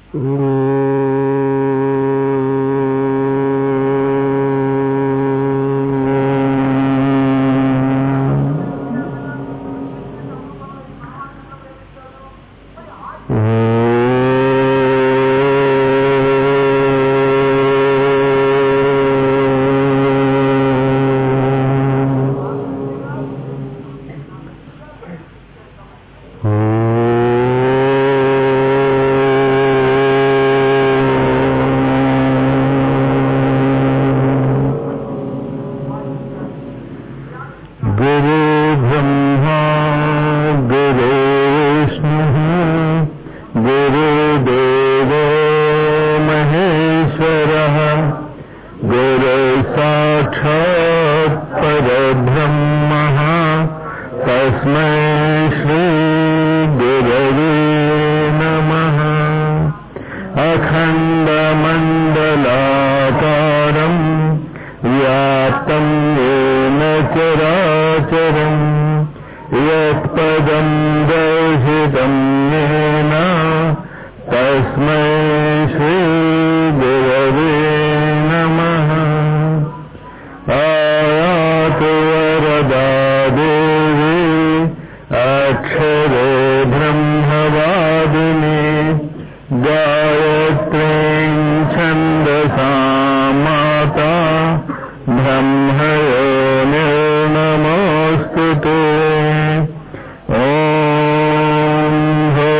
गुरु ब्रह्मा गुरु विष्णुः गुरुदेवो महेश्वरः गुरु साक्षात् परब्रह्मः तस्मै श्रीगुरवे नमः अखण्डमण्डलाकारम् व्याप्तं येन चराचरम् यत्पदं दर्शितं येन तस्मै श्रीगुरवे नमः आयातु वरदा देवी अक्षरे ब्रह्मवादिनी गायत्रीं छन्दसा माता ब्रह्मयो निर्नमोऽस्तु ते ॐ भो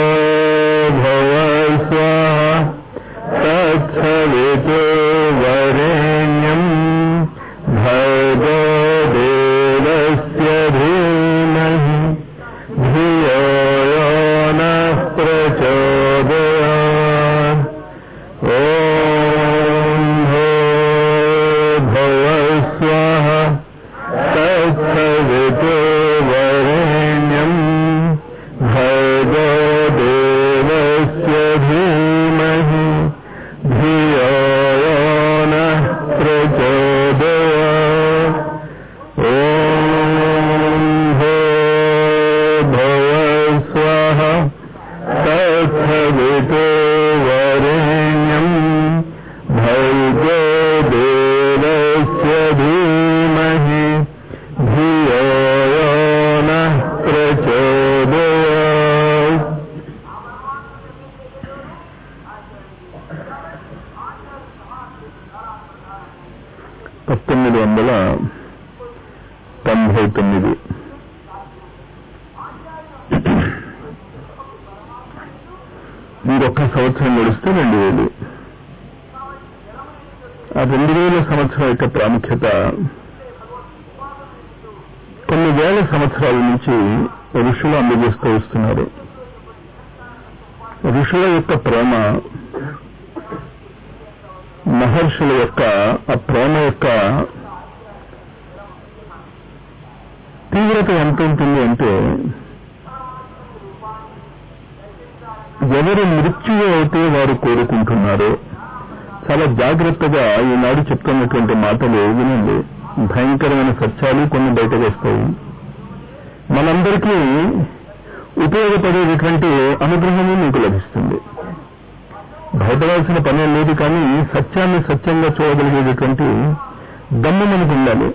भव स्वाहा तत्सवितो वरेण्यम् भर्गो देवस्य धीमहि धियो यो नः प्रचोदयात् ॐ भो भव स्वाहा तत्सवितो वरेण्यम् भर्गो देवस्य धीमहि धियो यो नः प्रचोदयात् ॐ भो भव स्वाहा तत्सवितो वरेण्यम् भर्गो देवस्य धीमहि धियो यो नः प्रचोदयात् పంతొమ్మిది వందల తొంభై తొమ్మిది ఇంకొక సంవత్సరం గడిస్తే రెండు వేలు ఆ రెండు వేల సంవత్సరం యొక్క ప్రాముఖ్యత కొన్ని వేల సంవత్సరాల నుంచి ఋషులు అందజేస్తూ వస్తున్నారు ఋషుల యొక్క ప్రేమ మహర్షుల యొక్క ఆ ప్రేమ యొక్క తీవ్రత ఎంత ఉంటుంది అంటే ఎవరు మృత్యువు అయితే వారు కోరుకుంటున్నారో చాలా జాగ్రత్తగా ఈనాడు చెప్తున్నటువంటి మాటలు వినండి భయంకరమైన సత్యాలు కొన్ని బయటకు వస్తాయి మనందరికీ ఉపయోగపడేటటువంటి అనుగ్రహము మీకు లభిస్తుంది భయపడాల్సిన పని లేదు కానీ సత్యాన్ని సత్యంగా చూడగలిగేటటువంటి దమ్ము మనకు ఉండాలి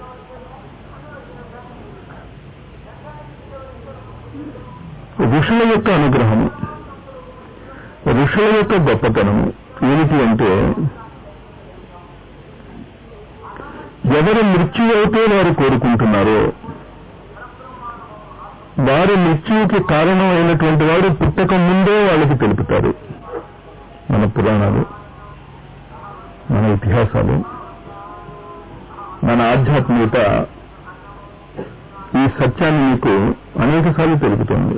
ఋషుల యొక్క అనుగ్రహము ఋషుల యొక్క గొప్పతనము ఏమిటి అంటే ఎవరు మృత్యు అయితే వారు కోరుకుంటున్నారో వారి మృత్యువుకి కారణం అయినటువంటి వాడు పుట్టక ముందే వాళ్ళకి తెలుపుతారు మన పురాణాలు మన ఇతిహాసాలు మన ఆధ్యాత్మికత ఈ సత్యాన్ని మీకు అనేక సార్లు తెలుపుతుంది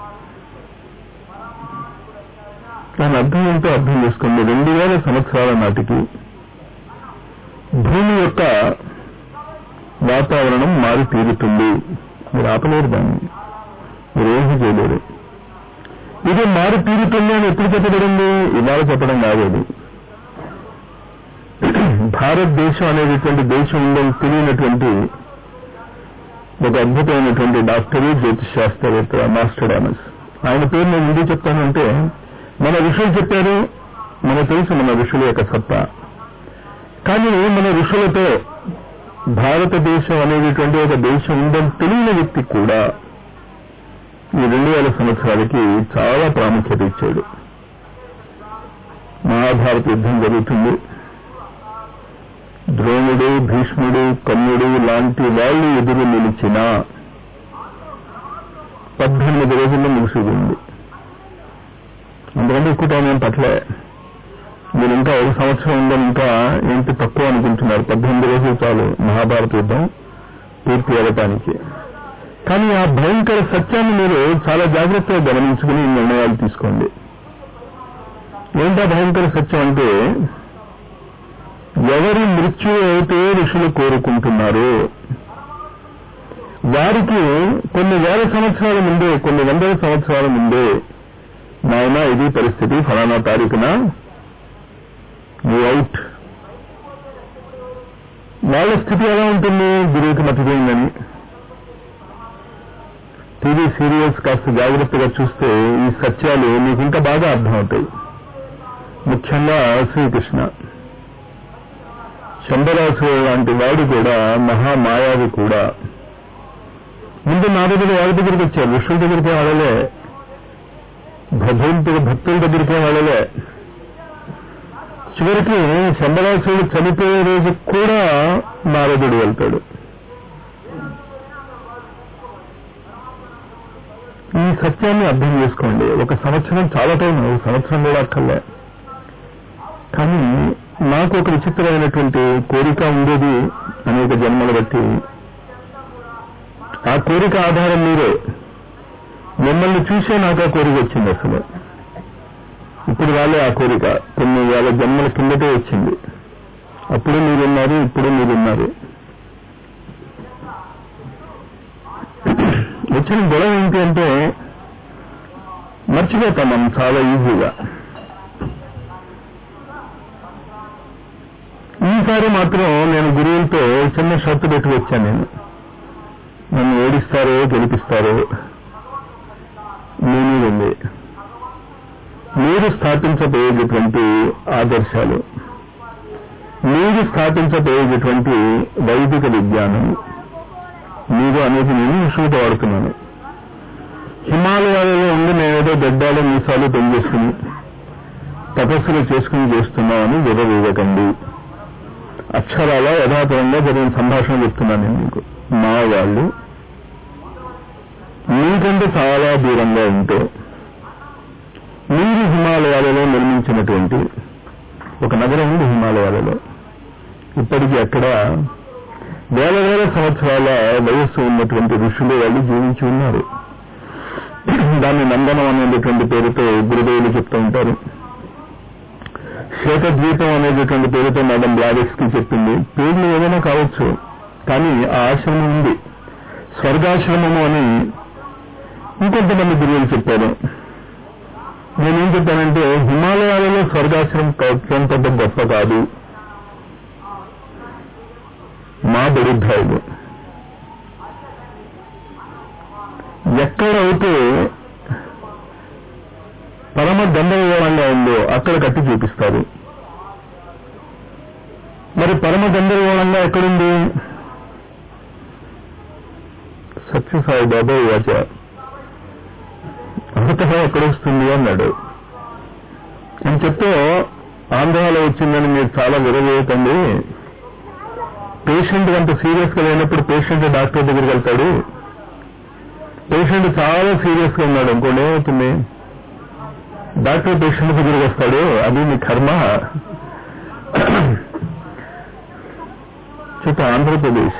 దాని అర్థం ఏంటో అర్థం చేసుకోండి రెండు వేల సంవత్సరాల నాటికి భూమి యొక్క వాతావరణం మారి తీరుతుంది మీరు ఆపలేరు దాన్ని మీరు ఏమీ చేయలేరు ఇది మారి తీరుతుంది అని ఎప్పుడు చెప్పబడింది ఇవాళ చెప్పడం కాదు అది భారతదేశం అనేటటువంటి దేశం ఉందని తెలియనటువంటి ఒక అద్భుతమైనటువంటి డాక్టరు జ్యోతిష్ శాస్త్రవేత్త మాస్టర్డామస్ ఆయన పేరు నేను ఎందుకు చెప్తానంటే మన ఋషులు చెప్పారు మనకు తెలుసు మన ఋషుల యొక్క సత్తా కానీ మన ఋషులతో భారతదేశం అనేటటువంటి ఒక దేశం ఉందని తెలియని వ్యక్తి కూడా ఈ రెండు వేల సంవత్సరాలకి చాలా ప్రాముఖ్యత ఇచ్చాడు మహాభారత యుద్ధం జరుగుతుంది ద్రోణుడు భీష్ముడు కన్నుడు లాంటి వాళ్ళు ఎదురు నిలిచిన పద్దెనిమిది రోజుల్లో ముగిసిపోయింది అందుకంటే ఎక్కువ టైం ఏం పట్లే మీరు ఇంకా ఒక సంవత్సరం ఉందని ఇంకా ఏంటి తక్కువ అనుకుంటున్నారు పద్దెనిమిది రోజులు చాలు మహాభారత యుద్ధం పూర్తి అవ్వటానికి కానీ ఆ భయంకర సత్యాన్ని మీరు చాలా జాగ్రత్తగా గమనించుకుని ఈ నిర్ణయాలు తీసుకోండి ఏంటా భయంకర సత్యం అంటే ఎవరి మృత్యు అయితే ఋషులు కోరుకుంటున్నారు వారికి కొన్ని వేల సంవత్సరాల ముందే కొన్ని వందల సంవత్సరాల ముందే నాయన ఇది పరిస్థితి ఫలానా తారీఖున నువ్వు అవుట్ వాళ్ళ స్థితి ఎలా ఉంటుంది గురువుకి మతిపోయిందని టీవీ సీరియల్స్ కాస్త జాగ్రత్తగా చూస్తే ఈ సత్యాలు మీకు ఇంకా బాగా అర్థమవుతాయి ముఖ్యంగా శ్రీకృష్ణ చంద్రరాసు లాంటి వాడు కూడా మహామాయావి కూడా ముందు నా దగ్గర వాడి దగ్గరికి వచ్చారు ఋషుల దగ్గరికి వాళ్ళలే భగవంతుడు భక్తుల దగ్గరికి వాళ్ళలే చివరికి చంద్రరాసుడు చనిపోయే రోజు కూడా నారదుడు వెళ్తాడు ఈ సత్యాన్ని అర్థం చేసుకోండి ఒక సంవత్సరం చాలా టైం ఒక సంవత్సరం కూడా అక్కర్లే కానీ నాకు ఒక విచిత్రమైనటువంటి కోరిక ఉండేది అనేక జన్మలు బట్టి ఆ కోరిక ఆధారం మీరే మిమ్మల్ని చూసే నాకు ఆ కోరిక వచ్చింది అసలు ఇప్పుడు రాలే ఆ కోరిక కొన్ని వేల జన్మల కిందటే వచ్చింది అప్పుడు మీరున్నారు ఇప్పుడు మీరున్నారు వచ్చిన గొడవ ఏంటి అంటే మర్చిపోతాం మనం చాలా ఈజీగా ఈసారి మాత్రం నేను గురువులతో చిన్న షరతు పెట్టి వచ్చాను నేను నన్ను ఓడిస్తారో గెలిపిస్తారో నేను ఉంది మీరు స్థాపించబోయేటటువంటి ఆదర్శాలు మీరు స్థాపించబోయేటటువంటి వైదిక విజ్ఞానం మీరు అనేది నేను విషయంతో వాడుతున్నాను హిమాలయాలలో ఉండి నేనేదో గడ్డాలు మీసాలు పెంచేసుకుని తపస్సులు చేసుకుని చేస్తున్నామని వివరివ్వకండి అక్షరాల యథాతథంగా జరిగిన సంభాషణ చెప్తున్నాను నేను మీకు మా వాళ్ళు మీకంటే చాలా దూరంగా ఉంటే మీరు హిమాలయాలలో నిర్మించినటువంటి ఒక నగరం ఉంది హిమాలయాలలో ఇప్పటికీ అక్కడ వేల వేల సంవత్సరాల వయస్సు ఉన్నటువంటి ఋషులు వాళ్ళు జీవించి ఉన్నారు దాన్ని నందనం అనేటటువంటి పేరుతో గురుదేవులు చెప్తూ ఉంటారు శ్వేతద్వీపం అనేటటువంటి పేరుతో మేడం బ్లాడెక్స్ కి చెప్పింది పేర్లు ఏదైనా కావచ్చు కానీ ఆ ఆశ్రమం ఉంది స్వర్గాశ్రమము అని ఇంకొంతమంది గురువులు చెప్పారు నేనేం చెప్పానంటే హిమాలయాలలో స్వర్గాశ్రమం కట్టడం పెద్ద గొప్ప కాదు మా బడుద్ధాయులు ఎక్కడైతే పరమ గంధర్వణంగా ఉందో అక్కడ కట్టి చూపిస్తారు మరి పరమ గంధర్వణంగా ఎక్కడుంది సత్యసాయి బాబా వాచ అర్హత ఎక్కడ వస్తుంది అన్నాడు అని చెప్తే ఆంధ్రాలో వచ్చిందని మీరు చాలా విరవేయకండి పేషెంట్ అంత సీరియస్ గా లేనప్పుడు పేషెంట్ డాక్టర్ దగ్గరికి వెళ్తాడు పేషెంట్ చాలా సీరియస్ గా ఉన్నాడు అనుకోండి ఏమవుతుంది డాక్టర్ పేషెంట్ దగ్గరికి వస్తాడు అది మీ కర్మ చెప్ప ఆంధ్రప్రదేశ్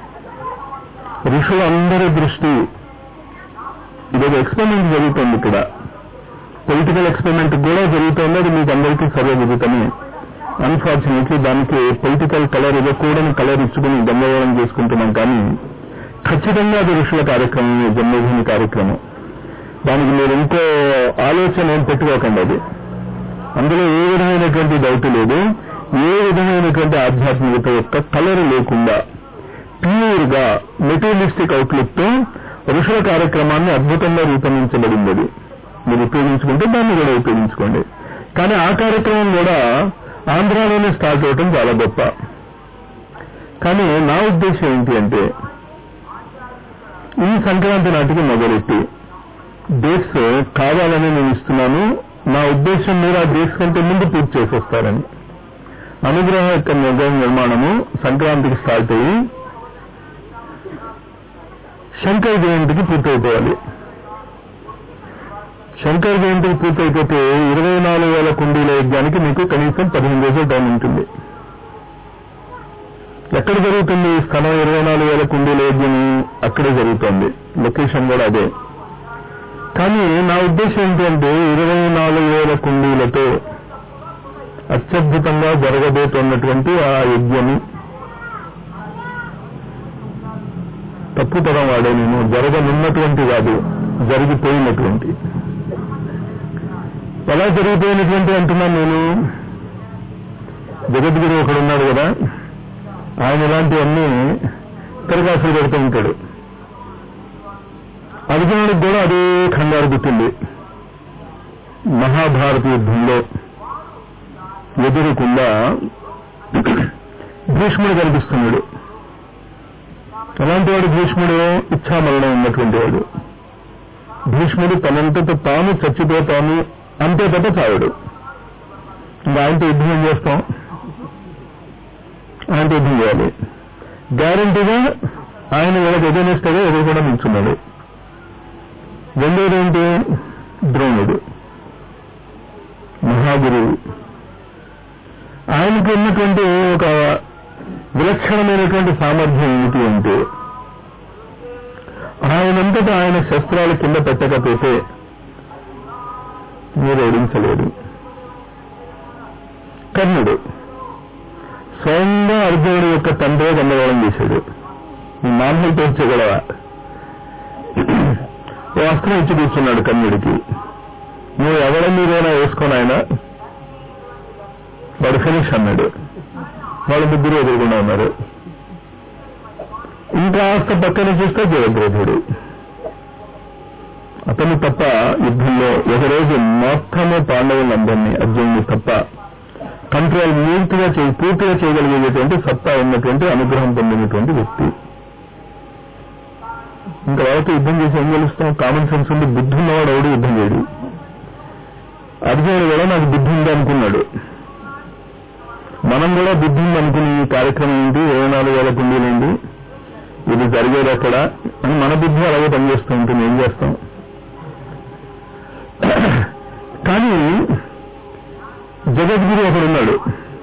ఋషులందరి దృష్టి ఇదొక ఎక్స్పెరిమెంట్ జరుగుతుంది ఇక్కడ పొలిటికల్ ఎక్స్పెరిమెంట్ కూడా జరుగుతుంది అది మీకు అందరికీ సర్వవిదితమే అన్ఫార్చునేట్లీ దానికి పొలిటికల్ కలర్ ఇవ్వకూడని కలర్ ఇచ్చుకుని గందరగోళం చేసుకుంటున్నాం కానీ ఖచ్చితంగా అది ఋషుల కార్యక్రమం జన్మభూమి కార్యక్రమం దానికి మీరు ఇంకో ఆలోచన ఏం పెట్టుకోకండి అది అందులో ఏ విధమైనటువంటి డౌట్ లేదు ఏ విధమైనటువంటి ఆధ్యాత్మికత యొక్క కలర్ లేకుండా ప్యూర్ గా మెటీరియలిస్టిక్ అవుట్లుక్ తో ఋషుల కార్యక్రమాన్ని అద్భుతంగా రూపొందించబడింది అది మీరు ఉపయోగించుకుంటే దాన్ని కూడా ఉపయోగించుకోండి కానీ ఆ కార్యక్రమం కూడా ఆంధ్రాలోనే స్టార్ట్ అవటం చాలా గొప్ప కానీ నా ఉద్దేశం ఏంటి అంటే ఈ సంక్రాంతి నాటికి మొదలెట్టి డేట్స్ కావాలని నేను ఇస్తున్నాను నా ఉద్దేశం మీరు ఆ డేట్స్ కంటే ముందు పూర్తి చేసి వస్తారని అనుగ్రహం యొక్క నిర్గమ నిర్మాణము సంక్రాంతికి స్టార్ట్ అయ్యి శంకర జయంతికి పూర్తయిపోవాలి శంకర జయంతికి పూర్తయిపోతే ఇరవై నాలుగు వేల కుండీల యజ్ఞానికి మీకు కనీసం పదిహేను రోజులు టైం ఉంటుంది ఎక్కడ జరుగుతుంది ఈ స్థలం ఇరవై నాలుగు వేల కుండీల యజ్ఞం అక్కడే జరుగుతుంది లొకేషన్ కూడా అదే కానీ నా ఉద్దేశం ఏంటంటే ఇరవై నాలుగు వేల కుండీలతో అత్యద్భుతంగా జరగబోతున్నటువంటి ఆ యజ్ఞము తప్పు పదం వాడే నేను జరగనున్నటువంటి కాదు జరిగిపోయినటువంటి ఎలా జరిగిపోయినటువంటి అంటున్నాను నేను జగద్గురు ఒకడు ఉన్నాడు కదా ఆయన ఇలాంటివన్నీ తిరగాసులు పెడుతూ ఉంటాడు అర్జునుడికి కూడా అదే ఖండారు పుట్టింది మహాభారత యుద్ధంలో ఎదురుకుండా భీష్ముడు కనిపిస్తున్నాడు అలాంటి వాడు భీష్ముడు ఇచ్చామరణం ఉన్నటువంటి వాడు భీష్ముడు తనంతట తాను చచ్చిపోతాను అంతే తప్ప చావడు ఇంకా ఆయనతో యుద్ధం ఏం చేస్తాం ఆయనతో యుద్ధం చేయాలి గ్యారంటీగా ఆయన వీళ్ళకి ఎదురేస్తాడో ఎదురు కూడా నిల్చున్నాడు రెండోది ఏంటి ద్రోణుడు మహాగురువు ఆయనకు ఉన్నటువంటి ఒక విలక్షణమైనటువంటి సామర్థ్యం ఏమిటి అంటే ఆయనంతటా ఆయన శస్త్రాలు కింద పెట్టకపోతే మీరు ఓడించలేరు కర్ణుడు స్వయంగా అర్జునుడు యొక్క తండ్రి గందరగోళం చేశాడు ఈ మామూలుతో వచ్చే గొడవ ఓ అస్త్రం ఇచ్చి కూర్చున్నాడు కర్ణుడికి నువ్వు ఎవడ మీరైనా వేసుకొని ఆయన వాడు ఫినిష్ అన్నాడు వాళ్ళ ముగ్గురు ఎదురుకుండా ఉన్నారు ఇంకా కాస్త పక్కన చూస్తే జయద్రథుడు అతను తప్ప యుద్ధంలో ఒకరోజు మొత్తము పాండవులందరినీ అర్జునుని తప్ప కంట్రోల్ పూర్తిగా చేయ పూర్తిగా చేయగలిగేటువంటి సత్తా ఉన్నటువంటి అనుగ్రహం పొందినటువంటి వ్యక్తి ఇంకా వాళ్ళతో యుద్ధం చేసి ఏం గెలుస్తాం కామన్ సెన్స్ ఉండి బుద్ధి ఉన్నవాడు ఎవడు యుద్ధం చేయడు అర్జునుడు కూడా నాకు బుద్ధి ఉంది అనుకున్నాడు మనం కూడా బుద్ధి ఉంది అనుకుని ఈ కార్యక్రమం ఏంటి ఇరవై నాలుగు వేల కుండీలేంటి ఇది జరిగేది ఎక్కడ అని మన బుద్ధి అలాగే పనిచేస్తూ ఉంటుంది ఏం చేస్తాం కానీ జగద్గురు ఒకడున్నాడు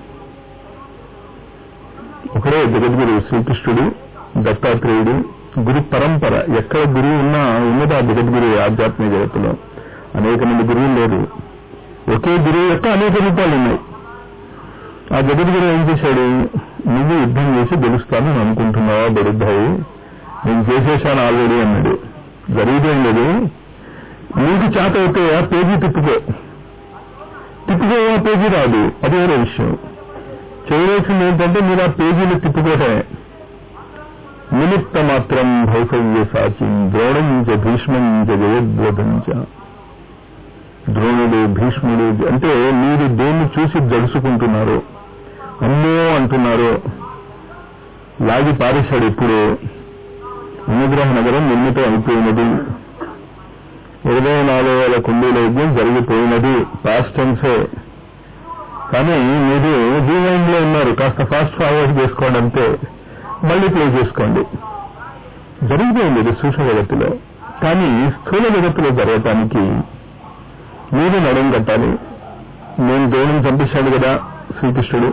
ఒకడే జగద్గురు శ్రీకృష్ణుడు దత్తాత్రేయుడు గురు పరంపర ఎక్కడ గురువు ఉన్నా ఉన్నది ఆ జగద్గురు ఆధ్యాత్మిక జగత్తులో అనేక మంది గురువులు లేరు ఒకే గురువు యొక్క అనేక రూపాలు ఉన్నాయి ఆ జగద్గురు ఏం చేశాడు నువ్వు యుద్ధం చేసి గెలుస్తాను అని అనుకుంటున్నావా బడుద్దాయి నేను చేసేశాను ఆల్రెడీ అన్నాడు జరిగిపోయింది లేదు నీకు చేత అయితే ఆ పేజీ తిప్పుకో తిప్పుకో ఆ పేజీ రాదు అది వేరే విషయం చేయవలసింది ఏంటంటే మీరు ఆ పేజీలు తిప్పుకోవటమే నిమిత్త మాత్రం భౌసవ్య సాచి ద్రోణం చ భీష్మం చ జయద్వదం చ ద్రోణుడు భీష్ముడు అంటే మీరు దేన్ని చూసి జడుచుకుంటున్నారో అన్నో అంటున్నారో లాగి పారేశాడు ఇప్పుడు అనుగ్రహ నగరం నిర్మితం అయిపోయినది ఇరవై నాలుగు వేల కుండీల యజ్ఞం జరిగిపోయినది పాస్ట్ టెన్సే కానీ మీరు రీవైండ్ లో ఉన్నారు కాస్త ఫాస్ట్ ఫార్వర్డ్ చేసుకోండి అంతే మళ్ళీ ప్లే చేసుకోండి జరిగిపోయింది ఇది సూక్ష్మ జగత్తులో కానీ స్థూల జగత్తులో జరగటానికి మీరు నడుం కట్టాలి నేను దేవుడిని చంపేశాడు కదా శ్రీకృష్ణుడు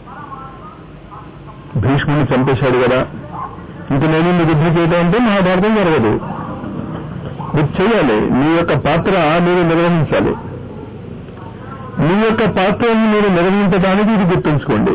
భీష్ముడిని చంపేశాడు కదా ఇంక నేను యుద్ధం చేయడం అంటే మహాభారతం జరగదు మీరు చేయాలి మీ యొక్క పాత్ర మీరు నిర్వహించాలి మీ యొక్క పాత్రను మీరు నిర్వహించడానికి ఇది గుర్తుంచుకోండి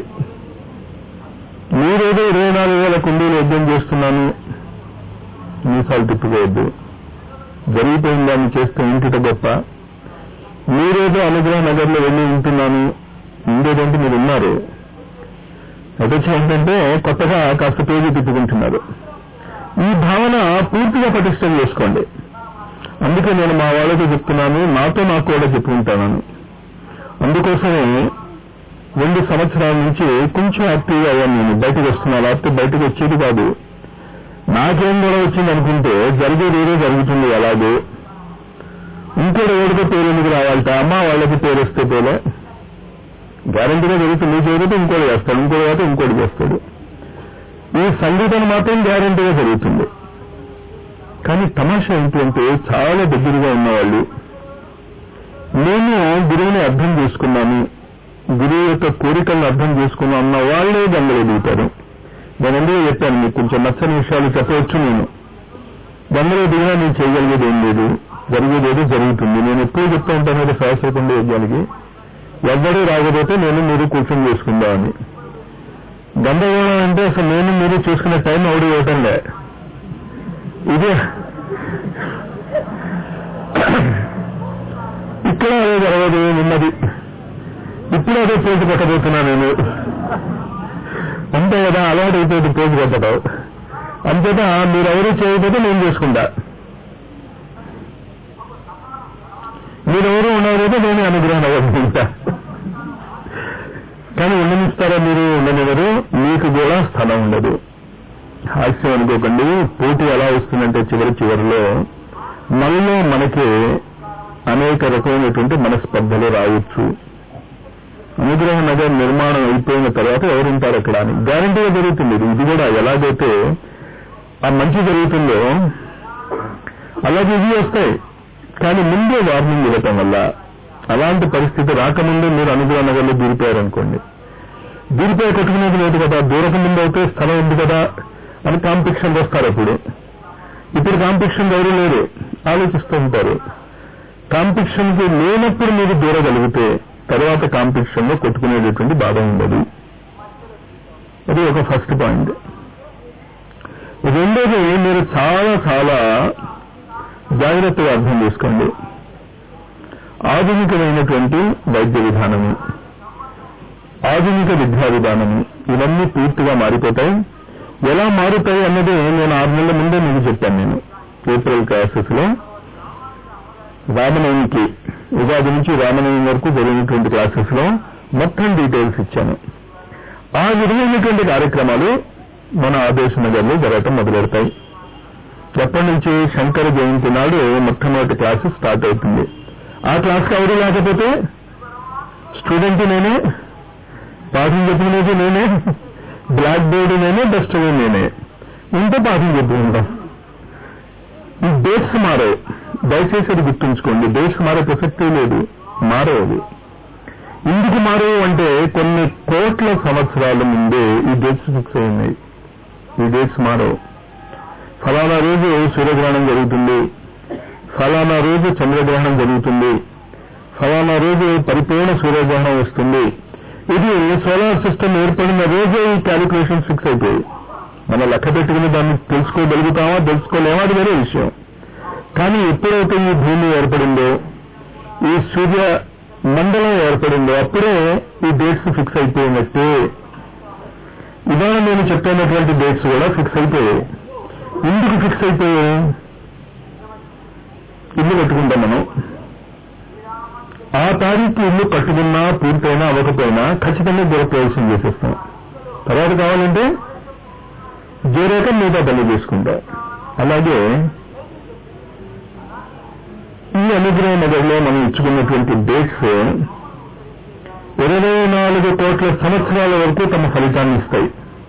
మీరేదో ఇరవై నాలుగు వేల కుండీలు యుద్ధం చేస్తున్నాను మీసాలు తిప్పుకోవద్దు జరిగిపోయిన దాన్ని చేస్తే ఇంటిట గొప్ప మీరేదో అనుగ్రహ నగర్లో వెళ్ళి ఉంటున్నాను ఉండేదంటే మీరు ఉన్నారు అదొచ్చి ఏంటంటే కొత్తగా కాస్త పేజీ తిప్పుకుంటున్నారు ఈ భావన పూర్తిగా పటిష్టం చేసుకోండి అందుకే నేను మా వాళ్ళకి చెప్తున్నాను నాతో నాకు కూడా చెప్పుకుంటాను అందుకోసమే రెండు సంవత్సరాల నుంచి కొంచెం యాక్టివ్గా అయ్యాను నేను బయటకు వస్తున్నాను లేకపోతే బయటకు వచ్చేది కాదు నాకేం కూడా వచ్చింది అనుకుంటే జరిగేది ఏదో జరుగుతుంది అలాగే ఇంకోటి ఎవరికో పేరు ఎందుకు రావాలట అమ్మ వాళ్ళకి పేరు వస్తే పేరే గ్యారంటీగా జరుగుతుంది నువ్వు చేయకపోతే ఇంకోటి చేస్తాడు ఇంకోటి కాకపోతే ఇంకోటి చేస్తాడు ఈ సంగీతం మాత్రం గ్యారంటీగా జరుగుతుంది కానీ తమాషా ఏంటి అంటే చాలా దగ్గరగా ఉన్నవాళ్ళు నేను గురువుని అర్థం చేసుకున్నాను గురువు యొక్క కోరికలను అర్థం చేసుకున్నా అన్న వాళ్ళే గంగలో దిగుతారు నేను ఎందుకు చెప్పాను మీకు కొంచెం నచ్చని విషయాలు చెప్పవచ్చు నేను గంగలో దిగినా నేను చేయగలిగేది ఏం లేదు జరిగేది ఏదో జరుగుతుంది నేను ఎప్పుడు చెప్తూ ఉంటాను కదా సహస్రకుండ యజ్ఞానికి ఎవ్వరూ రాకపోతే నేను మీరు కూర్చొని చేసుకుందామని గందరగోళం అంటే అసలు నేను మీరు చూసుకునే టైం ఎవడు ఇవ్వటం లే ఇదే ఇక్కడ అదే జరగదు నిన్నది ఇప్పుడు అదే పోటీ పెట్టబోతున్నా నేను అంతే కదా అలవాటు అయిపోయింది పోటీ పెట్టడం అంతేత మీరెవరూ చేయకపోతే నేను చేసుకుంటా మీరెవరు ఉండకపోతే నేను అనుగ్రహం అవ్వకుంటా కానీ ఉండనిస్తారా మీరు ఉండనివ్వరు మీకు కూడా స్థలం ఉండదు హాస్యం అనుకోకండి పోటీ ఎలా వస్తుందంటే చివరి చివరిలో మనలో మనకి అనేక రకమైనటువంటి మనస్పర్ధలు రావచ్చు అనుగ్రహ నగర్ నిర్మాణం అయిపోయిన తర్వాత ఎవరుంటారు అక్కడ అని గ్యారంటీగా జరుగుతుంది ఇది ఇది కూడా ఎలాగైతే ఆ మంచి జరుగుతుందో అలాగే ఇవి వస్తాయి కానీ ముందే వార్నింగ్ ఇవ్వటం వల్ల అలాంటి పరిస్థితి రాకముందే మీరు అనుగ్రహ నగర్లో దూరిపోయారనుకోండి దూరిపోయి కొట్టుకునేది లేదు కదా దూరక ముందు అయితే స్థలం ఉంది కదా అని కాంపిటీషన్ వస్తారు అప్పుడు ఇప్పుడు కాంపిటీషన్ ఎవరు లేరు ఆలోచిస్తూ ఉంటారు కాంపిటీషన్ కి లేనప్పుడు మీరు దూరగలిగితే తర్వాత కాంపిటీషన్ లో కొట్టుకునేటటువంటి బాధ ఉండదు అది ఒక ఫస్ట్ పాయింట్ రెండోది మీరు చాలా చాలా జాగ్రత్తగా అర్థం చేసుకోండి ఆధునికమైనటువంటి వైద్య విధానము ఆధునిక విద్యా విధానము ఇవన్నీ పూర్తిగా మారిపోతాయి ఎలా మారుతాయి అన్నది నేను ఆరు నెలల ముందే మీకు చెప్పాను నేను ఏప్రిల్ క్లాసెస్ లో రామనవమికి ఉగాది నుంచి రామనవమి వరకు జరిగినటువంటి క్లాసెస్ లో మొత్తం డీటెయిల్స్ ఇచ్చాను ఆ విధమైనటువంటి కార్యక్రమాలు మన ఆదేశ నగర్లో జరగటం మొదలెడతాయి ఎప్పటి నుంచి శంకర జయంతి నాడు మొట్టమొదటి క్లాసు స్టార్ట్ అవుతుంది ఆ క్లాస్కి ఎవరు లేకపోతే స్టూడెంట్ నేనే పాఠం చెప్పుకునేది నేనే బ్లాక్ బోర్డు నేనే డస్ట్బిన్ నేనే ఉంటే పాఠం చెప్పుకుంటాం ఈ డేట్స్ మారవు దయచేసి అది గుర్తుంచుకోండి డేట్స్ మారే ప్రసక్తే లేదు మారవు ఎందుకు మారవు అంటే కొన్ని కోట్ల సంవత్సరాల ముందే ఈ డేట్స్ ఫిక్స్ అయినాయి ఈ డేట్స్ మారవు ఫలానా రోజు సూర్యగ్రహణం జరుగుతుంది ఫలానా రోజు చంద్రగ్రహణం జరుగుతుంది ఫలానా రోజు పరిపూర్ణ సూర్యగ్రహణం వస్తుంది ఇది సోలార్ సిస్టమ్ ఏర్పడిన రోజే ఈ క్యాలిక్యులేషన్ ఫిక్స్ అయిపోయి మనం లెక్క పెట్టుకుని దాన్ని తెలుసుకోగలుగుతామా తెలుసుకోలేమా అది వేరే విషయం కానీ ఎప్పుడైతే ఈ భూమి ఏర్పడిందో ఈ సూర్య మండలం ఏర్పడిందో అప్పుడే ఈ డేట్స్ ఫిక్స్ అయిపోయినట్టే ఇవాళ నేను చెప్పినటువంటి డేట్స్ కూడా ఫిక్స్ అయిపోయాయి ఎందుకు ఫిక్స్ అయిపోయాయి ఇల్లు కట్టుకుంటాం మనం ఆ తారీఖు ఇల్లు కట్టుకున్నా పూర్తయినా అవ్వకపోయినా ఖచ్చితంగా గృహప్రవేశం చేసేస్తాం తర్వాత కావాలంటే జోరేక మిగతా పనులు చేసుకుంటాం అలాగే ఈ అనుగ్రహ నగర్లో మనం ఇచ్చుకున్నటువంటి డేట్స్ ఇరవై నాలుగు కోట్ల సంవత్సరాల వరకు తమ ఫలితాన్ని ఇస్తాయి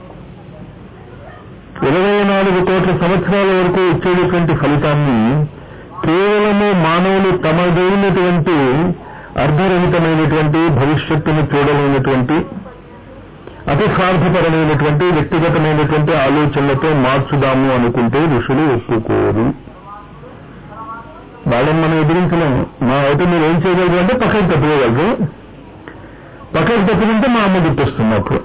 ఇరవై నాలుగు కోట్ల సంవత్సరాల వరకు ఇచ్చేటటువంటి ఫలితాన్ని కేవలము మానవులు తమదైనటువంటి అర్ధరహితమైనటువంటి భవిష్యత్తును చూడలేనటువంటి అతి స్వార్థపరమైనటువంటి వ్యక్తిగతమైనటువంటి ఆలోచనలతో మార్చుదాము అనుకుంటే ఋషులు ఒప్పుకోరు వాళ్ళని మనం ఎదిరించలేము మా అయితే మీరు ఏం చేయగలరు అంటే పక్కకి తప్పుకోగలరు పక్కకి తప్పుకుంటే మా అమ్మ గుర్తొస్తుంది అప్పుడు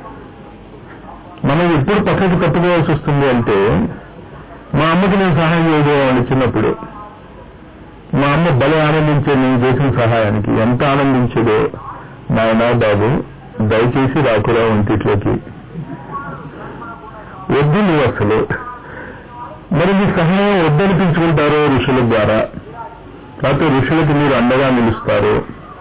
మనం ఎప్పుడు పక్కకి తప్పుకోవాల్సి వస్తుంది అంటే మా అమ్మకి నేను సహాయం చేయగలను చిన్నప్పుడు మా అమ్మ బలి ఆనందించే నేను చేసిన సహాయానికి ఎంత ఆనందించేదో నాయనా బాబు దయచేసి రాకురా ఒంటిట్లోకి వద్దు నువ్వు అసలు మరి మీ సహాయం వద్దనిపించుకుంటారో ఋషుల ద్వారా లేకపోతే ఋషులకి మీరు అండగా నిలుస్తారు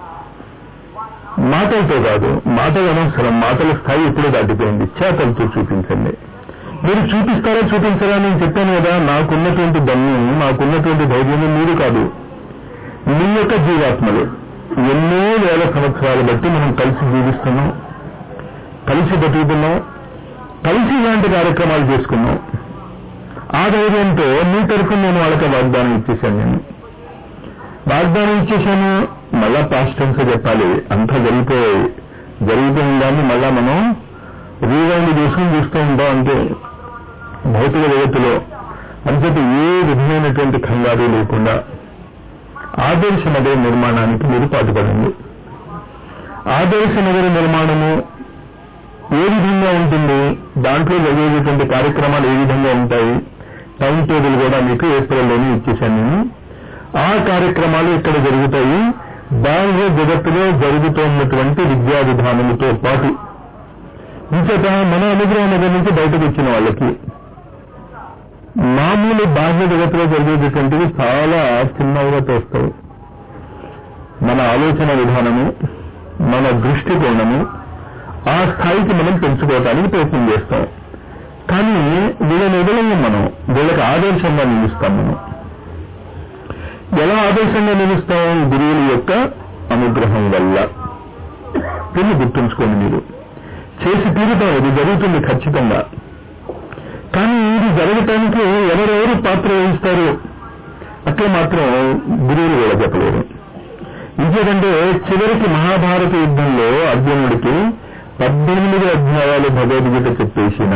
మాటలతో కాదు మాటలు అనవసరం మాటల స్థాయి ఇప్పుడే దాటిపోయింది చేతలతో చూపించండి మీరు చూపిస్తారా చూపించరా నేను చెప్పాను కదా నాకున్నటువంటి దమ్ము నాకున్నటువంటి ధైర్యం మీరు కాదు మీ యొక్క జీవాత్మలు ఎన్నో వేల సంవత్సరాలు బట్టి మనం కలిసి జీవిస్తున్నాం కలిసి బతుకుతున్నాం కలిసి ఇలాంటి కార్యక్రమాలు చేసుకున్నాం ఆ ధైర్యంతో మీ తరఫున నేను వాళ్ళకి వాగ్దానం ఇచ్చేశాను నేను వాగ్దానం ఇచ్చేశాను మళ్ళా పాస్ట్ టెన్స్ చెప్పాలి అంతా జరిగిపోయాయి జరిగిపోయిన దాన్ని మళ్ళా మనం రీవైండ్ చేసుకుని చూస్తూ ఉంటాం అంటే భౌతిక జగత్తులో అంతటి ఏ విధమైనటువంటి కంగారు లేకుండా ఆదర్శ నగర నిర్మాణానికి మీరు పాటుపడండి ఆదర్శ నగర నిర్మాణము ఏ విధంగా ఉంటుంది దాంట్లో జరిగేటువంటి కార్యక్రమాలు ఏ విధంగా ఉంటాయి టైం టేబుల్ కూడా మీకు ఏప్రిల్లోనే ఇచ్చేశాను నేను ఆ కార్యక్రమాలు ఇక్కడ జరుగుతాయి బాహ్య జగత్తులో జరుగుతున్నటువంటి విద్యా విధానముతో పాటు ఇంచేత మన అనుగ్రహ నగర్ నుంచి బయటకు వచ్చిన వాళ్ళకి మామూలు బాహ్య జగత్తులో జరిగేటటువంటివి చాలా చిన్నవిగా తోస్తాయి మన ఆలోచన విధానము మన దృష్టికోణము ఆ స్థాయికి మనం పెంచుకోవడానికి ప్రయత్నం చేస్తాం కానీ వీళ్ళని వదలము మనం వీళ్ళకి ఆదర్శంగా నిలుస్తాం మనం ఎలా ఆదర్శంగా నిలుస్తాం గురువుల యొక్క అనుగ్రహం వల్ల దీన్ని గుర్తుంచుకోండి మీరు చేసి తీరుతాం ఇది జరుగుతుంది ఖచ్చితంగా కానీ ఇది జరగటానికి ఎవరెవరు పాత్ర వహిస్తారు అట్లా మాత్రం గురువులు కూడా చెప్పలేరు ఇంకేదంటే చివరికి మహాభారత యుద్ధంలో అర్జునుడికి పద్దెనిమిది అధ్యాయాలు భగవద్గీత చెప్పేసిన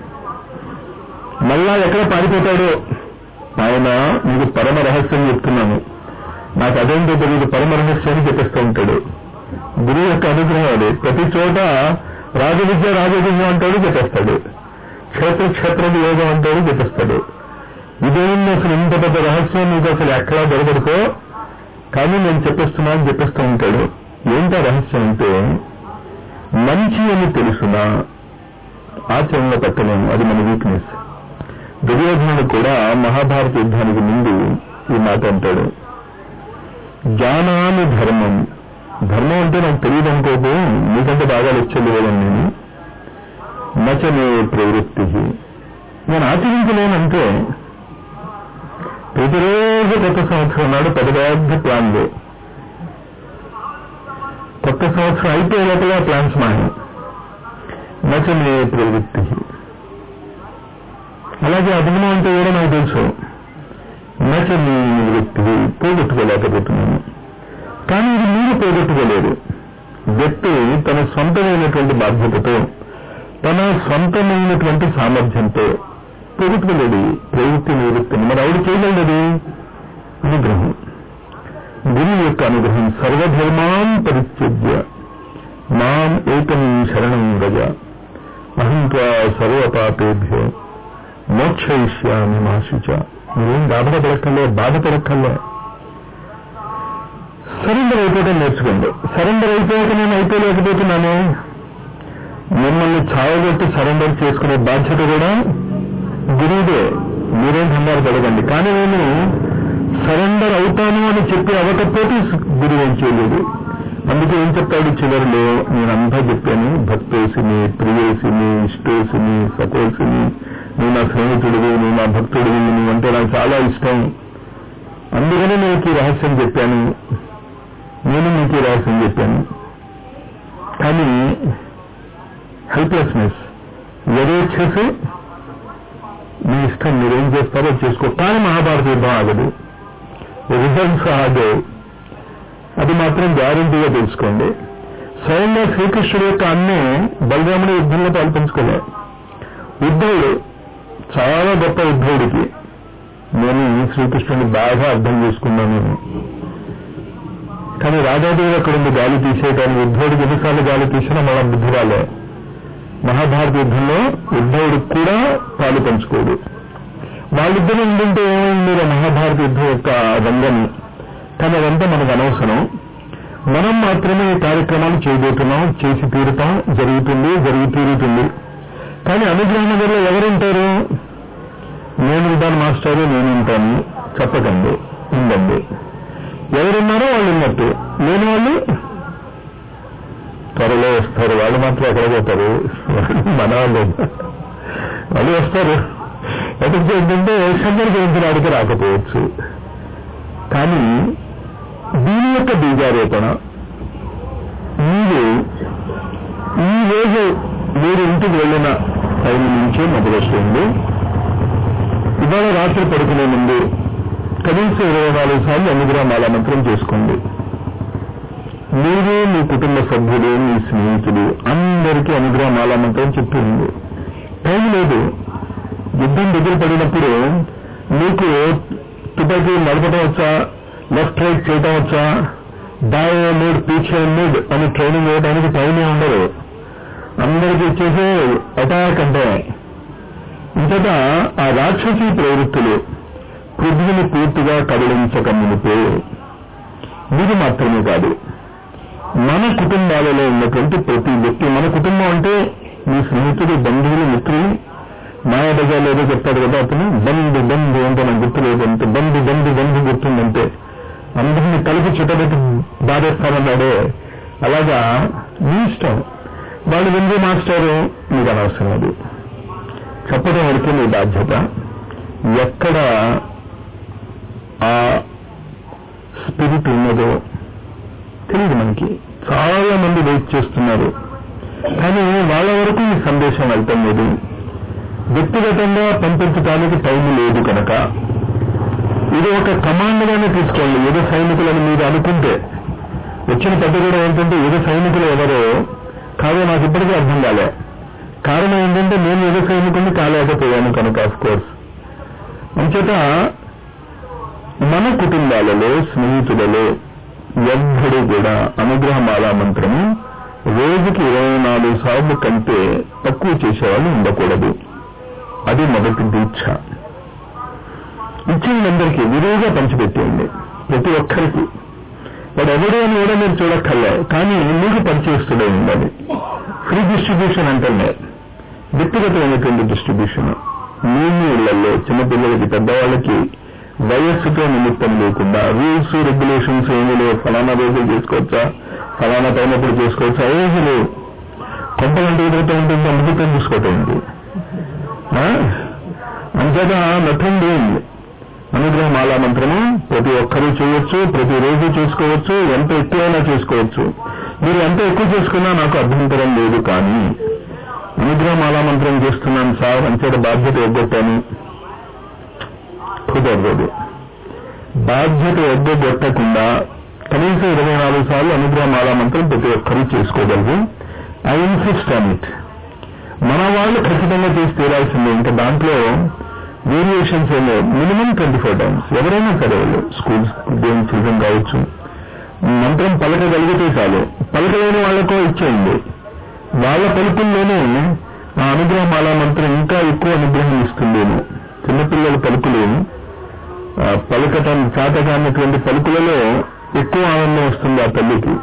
మళ్ళా ఎక్కడ పారిపోతాడో ఆయన మీకు పరమ రహస్యం చెప్తున్నాను నాకు అదేంటో తెలియదు పరమ రహస్యాన్ని చెప్పేస్తూ ఉంటాడు గురువు యొక్క అనుగ్రహం అది ప్రతి చోట రాజవిద్య రాజవిద్య అంటాడు చెప్పేస్తాడు క్షేత్ర క్షేత్ర యోగం అంటాడు చెప్పేస్తాడు ఇదేంది అసలు ఇంత పెద్ద రహస్యం నీకు అసలు ఎక్కడా దొరకడుకో కానీ నేను చెప్పేస్తున్నా అని చెప్పేస్తూ ఉంటాడు ఏంటో రహస్యం అంటే మంచి అని తెలుసునా ఆచరణలో పెట్టలేము అది మన వీక్నెస్ దుర్యోధనుడు కూడా మహాభారత యుద్ధానికి ముందు ఈ మాట అంటాడు జ్ఞానాను ధర్మం ధర్మం అంటే నాకు తెలియదు అనుకోకు నీకంటే బాగా వచ్చేలేదని నేను నచనే ప్రవృత్తి నేను ఆచరించలేనంటే ప్రతిరోజు కొత్త సంవత్సరం నాడు పెద్ద పెద్ద ప్లాన్లు కొత్త సంవత్సరం అయిపోయే లోపల ప్లాన్స్ మాయం నచనే ప్రవృత్తి అలాగే అభిమానం అంటే కూడా నాకు తెలుసు నచని వృత్తి పోగొట్టుకోలేకపోతున్నాను కానీ ఇది మీరు పోగొట్టుకోలేరు వ్యక్తి తన సొంతమైనటువంటి బాధ్యతతో తన సొంతమైనటువంటి సామర్థ్యంతో పోగొట్టుకోలేడు ఈ ప్రవృత్తి నివృత్తిని మరి ఆవిడ చేయగలదు అనుగ్రహం గురువు యొక్క అనుగ్రహం సర్వధర్మాన్ పరిత్యజ్య మాం ఏకం శరణం గజ అహం త్వా సర్వపాపేభ్యో మోక్షయిష్యామి మాశుచ మీరేం బాధపడక్కర్లే బాధపడక్కర్లే సరెండర్ అయిపోవడం నేర్చుకోండి సరెండర్ అయిపోయాక నేను అయిపోలేకపోతున్నాను మిమ్మల్ని చావగొట్టి సరెండర్ చేసుకునే బాధ్యత కూడా గురువుదే మీరేం కంగారు పడకండి కానీ నేను సరెండర్ అవుతాను అని చెప్పి అవ్వకపోతే గురువు ఏం చేయలేదు అందుకే ఏం చెప్తాడు చివరిలో నేనంతా చెప్పాను భక్తేసిని ప్రియేసిని ఇష్టేసిని సకోసిని నువ్వు నా స్నేహితుడివి నువ్వు నా భక్తుడివి నువ్వంటే నాకు చాలా ఇష్టం అందుకనే నీకు ఈ రహస్యం చెప్పాను నేను నీకు ఈ రహస్యం చెప్పాను కానీ హెల్ప్లెస్నెస్ ఎదేచ్చేసి మీ ఇష్టం మీరేం చేస్తారో చేసుకో కానీ మహాభారత యుద్ధం ఆగదు రిజల్ట్స్ ఆగవు అది మాత్రం గ్యారంటీగా తెలుసుకోండి స్వయంగా శ్రీకృష్ణుడు యొక్క అన్నే బలరాముడు యుద్ధంలో పాల్పంచుకోలే ఉద్ధవుడు చాలా గొప్ప ఉద్ధవుడికి నేను శ్రీకృష్ణుడిని బాగా అర్థం చేసుకున్నాను కానీ రాజాదేవి అక్కడ ఉంది గాలి తీసేయడానికి ఉద్ధవుడికి ఎన్నిసార్లు గాలి తీసినా మన బుద్ధి రాలే మహాభారత యుద్ధంలో ఉద్ధవుడికి కూడా పాలు పంచుకోడు వాళ్ళిద్దరూ ఉండింటే ఏమైంది మహాభారత యుద్ధం యొక్క రంగని కానీ అదంతా మనకు అనవసరం మనం మాత్రమే ఈ కార్యక్రమాలు చేయబోతున్నాం చేసి తీరుతాం జరుగుతుంది జరిగి తీరుతుంది కానీ అనుగ్రహ నగర్లో ఎవరుంటారు నేను ఉంటాను మాస్టారు నేను ఉంటాను చెప్పకండి ఉండండి ఎవరున్నారో వాళ్ళు ఉన్నట్టు లేని వాళ్ళు త్వరలో వస్తారు వాళ్ళు మాత్రం ఎక్కడ పోతారు మన వాళ్ళు వాళ్ళు వస్తారు ఎక్కడికి ఏంటంటే శంకర జయంతి నాడికి రాకపోవచ్చు కానీ దీని యొక్క బీజారోపణ మీరు ఈ రోజు మీరు ఇంటికి వెళ్ళిన టైం నుంచే మొదలవుతుంది ఇవాళ రాత్రి పడుకునే ముందు కనీసం ఇరవై నాలుగు సార్లు అనుగ్రహమాల మంత్రం చేసుకోండి మీరు మీ కుటుంబ సభ్యులు మీ స్నేహితులు అందరికీ అనుగ్రహమాల మంత్రం చెప్తుంది టైం లేదు యుద్ధం దగ్గర పడినప్పుడు మీకు తుపాకీ నడపడం వచ్చా లెఫ్ట్ రైట్ చేయటం వచ్చా దాయో మూడ్ పీచే మూడ్ అని ట్రైనింగ్ ఇవ్వడానికి టైమే ఉండదు అందరికీ ఇచ్చేసే అటాక్ అంటే ఇంతట ఆ రాక్షసీ ప్రవృత్తులు పృథ్వీని పూర్తిగా కబలించక మునిపే ఇది మాత్రమే కాదు మన కుటుంబాలలో ఉన్నటువంటి ప్రతి వ్యక్తి మన కుటుంబం అంటే మీ స్నేహితులు బంధువులు మిత్రులు మాయాబజార్లో ఏదో చెప్తాడు కదా అతను బంధు బంధు అంటే నాకు గుర్తులేదు అంటే బంధు బంధు బంధు గుర్తుందంటే అందరినీ కలిపి చుట్టబెట్టి బాధేస్తానన్నాడే అలాగా మీ ఇష్టం వాళ్ళు విందు మాస్టారు మీకు అనవసరం అది చెప్పడం వరకు మీ బాధ్యత ఎక్కడ ఆ స్పిరిట్ ఉన్నదో తెలియదు మనకి చాలా మంది వెయిట్ చేస్తున్నారు కానీ వాళ్ళ వరకు ఈ సందేశం వెళ్తాం లేదు వ్యక్తిగతంగా పంపించడానికి టైం లేదు కనుక ఇది ఒక కమాండ్ గానే తీసుకోండి యుధ సైనికులని మీరు అనుకుంటే వచ్చిన పెద్ద కూడా ఏంటంటే యుధ సైనికులు ఎవరో కాదో నాకు ఇప్పటికీ అర్థం కాలే కారణం ఏంటంటే నేను యుధ సైనికుడిని కాలేకపోయాను కనుక ఆఫ్ కోర్స్ అంచేత మన కుటుంబాలలో స్నేహితులలో ఎవ్వడు కూడా అనుగ్రహమాల మంత్రము రోజుకి ఇరవై నాలుగు సార్లు కంటే తక్కువ చేసేవాళ్ళు ఉండకూడదు అది మొదటి దీక్ష ఇచ్చేయందరికీ విరివిగా పంచిపెట్టేయండి ప్రతి ఒక్కరికి వాడు ఎవడు అని కూడా మీరు చూడక్కర్లే కానీ మీకు పరిచయస్తుడే ఉండాలి ఫ్రీ డిస్ట్రిబ్యూషన్ అంటే వ్యక్తిగతమైనటువంటి డిస్ట్రిబ్యూషన్ మీ మీ ఇళ్లలో చిన్నపిల్లలకి పెద్దవాళ్ళకి వయస్సుతో నిమిత్తం లేకుండా రూల్స్ రెగ్యులేషన్స్ ఏమీ లేవు ఫలానా రోజులు చేసుకోవచ్చా ఫలానా టైంప్పుడు చేసుకోవచ్చా ఏమీ లేవు కొంతమంది ఎదురుతూ ఉంటుంది అందుకు చూసుకోవటం ఏంటి అంతేగా నథింగ్ డూయింగ్ అనుగ్రహమాల మంత్రము ప్రతి ఒక్కరూ చేయొచ్చు ప్రతిరోజు చేసుకోవచ్చు ఎంత ఎక్కువైనా చేసుకోవచ్చు మీరు ఎంత ఎక్కువ చేసుకున్నా నాకు అభ్యంతరం లేదు కానీ అనుగ్రహమాల మంత్రం చేస్తున్నాను సార్ అంతేత బాధ్యత ఎగ్గొట్టాను కుదరదు బాధ్యత ఎగ్గొట్టకుండా కనీసం ఇరవై నాలుగు సార్లు అనుగ్రహమాల మంత్రం ప్రతి ఒక్కరూ చేసుకోగలరు ఐ ఇన్సిస్ట్ ఆన్ ఇట్ మన వాళ్ళు ఖచ్చితంగా చేసి తీరాల్సిందే ఇంకా దాంట్లో వేరియేషన్స్ ఏమో మినిమం ట్వంటీ ఫోర్ టైమ్స్ ఎవరైనా సరే వాళ్ళు స్కూల్స్ గేమ్ చిల్డ్రన్ కావచ్చు మంత్రం పలకగలిగితే చాలు పలకలేని వాళ్ళకో ఇచ్చేయండి వాళ్ళ పలుకుల్లోనే ఆ అనుగ్రహమాల మంత్రం ఇంకా ఎక్కువ అనుగ్రహం ఇస్తుందేమో చిన్నపిల్లల పలుకులు పలకటం చాతగానటువంటి పలుకులలో ఎక్కువ ఆనందం వస్తుంది ఆ తల్లికి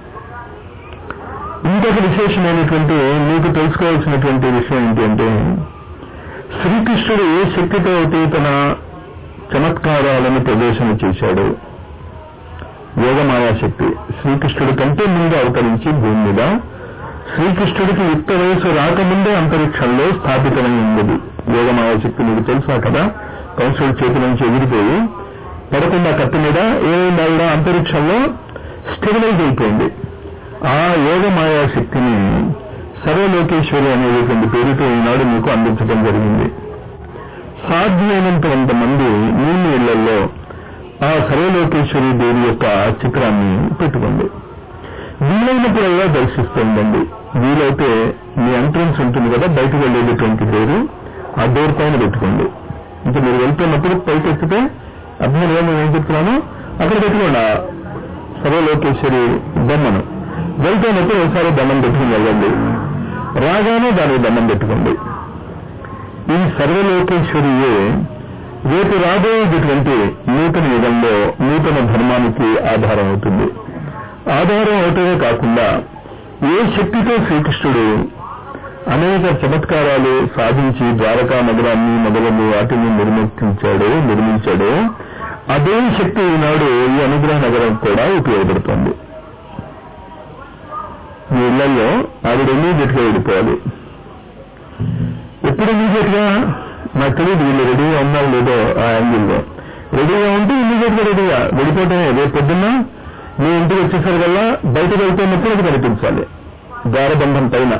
ఇంకొక విశేషమైనటువంటి మీకు తెలుసుకోవాల్సినటువంటి విషయం ఏంటి అంటే శ్రీకృష్ణుడు ఏ శక్తితో అయితే తన చమత్కారాలను ప్రదర్శన చేశాడు యోగమాయా శక్తి శ్రీకృష్ణుడి కంటే ముందు అవతరించి భూమి మీద శ్రీకృష్ణుడికి యుక్త వయసు రాకముందే అంతరిక్షంలో స్థాపితమై ఉన్నది యోగమాయా శక్తి మీకు తెలుసా కదా కంసుడి చేతి నుంచి ఎగిరిపోయి పడకుండా కత్తి మీద ఏమైంది ఆవిడ అంతరిక్షంలో స్టెబిలైజ్ అయిపోయింది ఆ యోగమాయా శక్తిని సర్వలోకేశ్వరి అనేటువంటి పేరుతో ఈనాడు మీకు అందించడం జరిగింది సాధ్యమైనంత మంది మీ ఇళ్లలో ఆ సర్వలోకేశ్వరి దేవి యొక్క చిత్రాన్ని పెట్టుకోండి వీలైనప్పుడల్లా దర్శిస్తూ ఉండండి వీలైతే మీ ఎంట్రన్స్ ఉంటుంది కదా బయటకు వెళ్ళేటటువంటి డోరు ఆ డోర్ పైన పెట్టుకోండి ఇంకా మీరు వెళ్తున్నప్పుడు పైకి ఎక్కితే అభినయం నేను ఏం చెప్తున్నాను అక్కడ పెట్టుకోండి ఆ సర్వలోకేశ్వరి బొమ్మను వెళ్తున్నప్పుడు ఒకసారి దండం పెట్టుకుని వెళ్ళండి రాగానే దానికి దండం పెట్టుకోండి ఈ సర్వలోకేశ్వరియే రేపు రాబోయేటటువంటి నూతన యుగంలో నూతన ధర్మానికి ఆధారం అవుతుంది ఆధారం అవటమే కాకుండా ఏ శక్తితో శ్రీకృష్ణుడు అనేక చమత్కారాలు సాధించి ద్వారకా నగరాన్ని మొదలగు వాటిని నిర్మించాడో నిర్మించాడో అదే శక్తి ఈనాడు ఈ అనుగ్రహ నగరం కూడా ఉపయోగపడుతుంది మీ ఇళ్లలో ఆవిడ ఇమీడియట్ గా వెళ్ళిపోవాలి ఎప్పుడు ఇమీడియట్ గా నాకు తెలియదు వీళ్ళు రెడీగా ఉన్నారు లేదో ఆ యాంగిల్లో రెడీగా ఉంటే ఇమీడియట్ గా రెడీగా వెళ్ళిపోవటమే రేపు పొద్దున్న మీ ఇంటికి వచ్చేసరికల్లా బయటకు వెళ్తున్నప్పుడు అది కనిపించాలి ద్వారబంధం పైన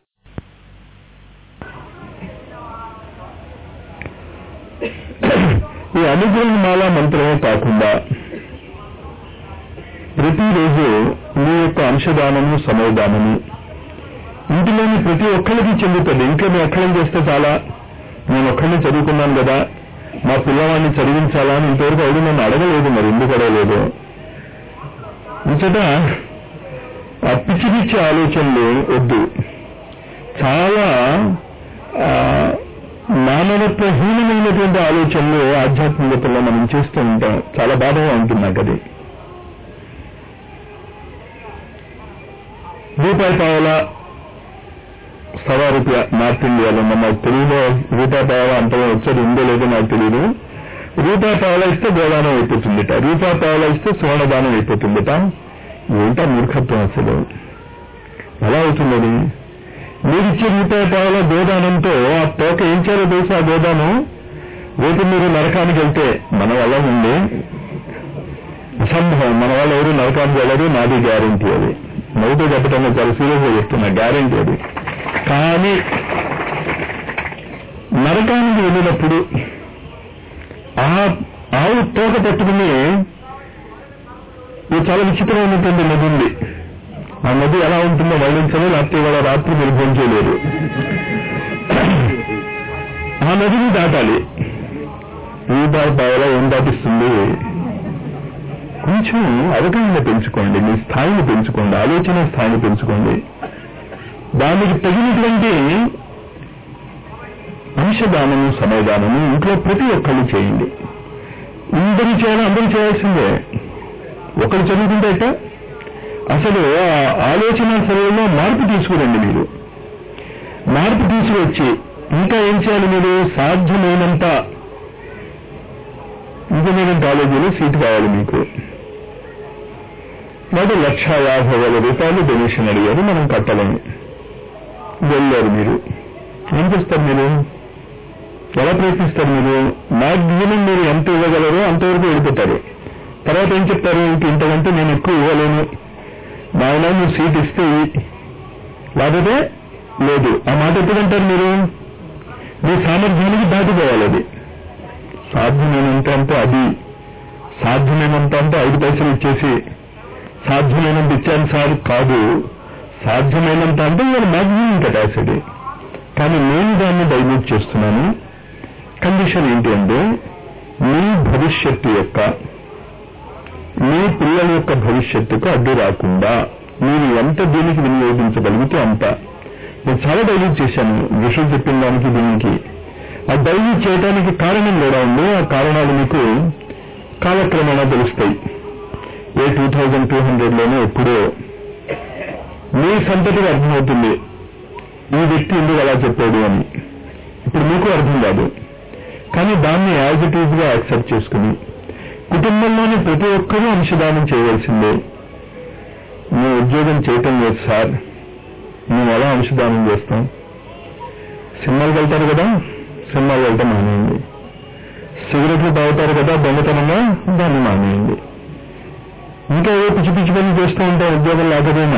ఈ అనుగ్రహం మాల మంత్రమే కాకుండా ప్రతిరోజు మీ యొక్క అంశదానము సమయదానము ఇంటిలోని ప్రతి ఒక్కరికి చెందుతుంది ఇంట్లో మేము ఎక్కడం చేస్తే చాలా నేను ఒక్కడిని చదువుకున్నాను కదా మా పిల్లవాడిని చదివించాలా అని ఇంతవరకు ఎవరు నన్ను అడగలేదు మరి ఎందుకు అడగలేదు ఇంచట ఆ పిచ్చి పిచ్చి ఆలోచనలు వద్దు చాలా ఆ, మానవత్వహీనమైనటువంటి ఆలోచనలు ఆధ్యాత్మికతలో మనం చేస్తూ ఉంటాం చాలా బాధగా ఉంటుంది నాకు అది రూపాయి పావల సవా రూపాయ నార్త్ ఇండియాలో ఉన్న నాకు తెలుగులో రూపాయి పావల అంతగా వచ్చేది ఉందో లేదో నాకు తెలియదు రూపాయి పావల ఇస్తే గోదానం అయిపోతుందిట రూపాయి పావల ఇస్తే సువర్ణదానం అయిపోతుందిట ఏంటా మూర్ఖత్వం అసలు ఎలా అవుతుందని మీరిచ్చే రూపాయి పావల గోదానంతో ఆ తోక ఏం చేయాలో తెలుసు ఆ గోదానం రేపు మీరు నరకానికి వెళ్తే మన వల్ల ఉంది అసంభవం మన వాళ్ళు ఎవరు నరకానికి వెళ్ళరు నాది గ్యారంటీ అది నవ్వుతో చెప్పటంలో చాలా సీరియస్ గా చెప్తున్నా గ్యారంటీ అది కానీ నరకానికి వెళ్ళినప్పుడు ఆ ఆవు తోక పట్టుకుని ఇది చాలా విచిత్రమైనటువంటి నది ఉంది ఆ నది ఎలా ఉంటుందో వర్ణించదు లేకపోతే ఇవాళ రాత్రి మీరు భోజనం చేయలేరు ఆ నదిని దాటాలి రూపాయి పావలా ఏం దాటిస్తుంది కొంచెం అవగాహన పెంచుకోండి మీ స్థాయిని పెంచుకోండి ఆలోచన స్థాయిని పెంచుకోండి దానికి తగినటువంటి అంశదానము సమయదానము ఇంట్లో ప్రతి ఒక్కళ్ళు చేయండి అందరూ చేయాలి అందరూ చేయాల్సిందే ఒకరు చదువుకుంటే ఎట్టా? అసలు ఆ ఆలోచన సరళలో మార్పు తీసుకురండి మీరు మార్పు తీసుకువచ్చి ఇంకా ఏం చేయాలి మీరు సాధ్యమైనంత ఇంజనీరింగ్ కాలేజీలో సీట్ కావాలి మీకు మరి లక్ష యాభై వేల రూపాయలు డొనేషన్ అడిగారు మనం కట్టాలని వెళ్ళారు మీరు ఏం చేస్తారు మీరు ఎలా ప్రయత్నిస్తారు మీరు మ్యాక్సిమం మీరు ఎంత ఇవ్వగలరో అంతవరకు వెళ్ళిపోతారు తర్వాత ఏం చెప్తారు ఇంక ఇంతకంటే నేను ఎక్కువ ఇవ్వలేను నాయన మీరు సీట్ ఇస్తే ఇయ్యి. లేకపోతే లేదు ఆ మాట ఎప్పుడంటారు మీరు మీ సామర్థ్యానికి దాటిపోవాలి అది సాధ్యమైనంత అంటే అది సాధ్యమైనంత అంటే ఐదు పైసలు ఇచ్చేసి సాధ్యమైనంత ఇచ్చాను సార్ కాదు సాధ్యమైనంత అంటే ఇవాళ మ్యాక్సిమం కెపాసిటీ కానీ నేను దాన్ని డైల్యూట్ చేస్తున్నాను కండిషన్ ఏంటి అంటే మీ భవిష్యత్తు యొక్క మీ పిల్లల యొక్క భవిష్యత్తుకు అడ్డు రాకుండా మీరు ఎంత దీనికి వినియోగించగలిగితే అంత నేను చాలా డైల్యూట్ చేశాను ఋషులు చెప్పిన దానికి దీనికి ఆ డైల్యూట్ చేయడానికి కారణం కూడా ఉంది ఆ కారణాలు మీకు కాలక్రమేణా తెలుస్తాయి ఏ టూ థౌజండ్ టూ హండ్రెడ్ లోనే ఎప్పుడో మీ సంతతికి అర్థమవుతుంది ఈ వ్యక్తి ఎందుకు అలా చెప్పాడు అని ఇప్పుడు మీకు అర్థం కాదు కానీ దాన్ని యాజ్ ఇట్ ఈజ్ గా యాక్సెప్ట్ చేసుకుని కుటుంబంలోని ప్రతి ఒక్కరూ అంశదానం చేయవలసిందే మీ ఉద్యోగం చేయటం లేదు సార్ మేము ఎలా అంశదానం చేస్తాం సినిమాలకు వెళ్తారు కదా సినిమాలు వెళ్ళటం మానేయండి సిగరెట్లు తాగుతారు కదా దొంగతనంగా దాన్ని మానేయండి ఇంకా ఏదో పిచ్చి పిచ్చి పనులు చేస్తూ ఉంటాం ఉద్యోగం లేకపోయినా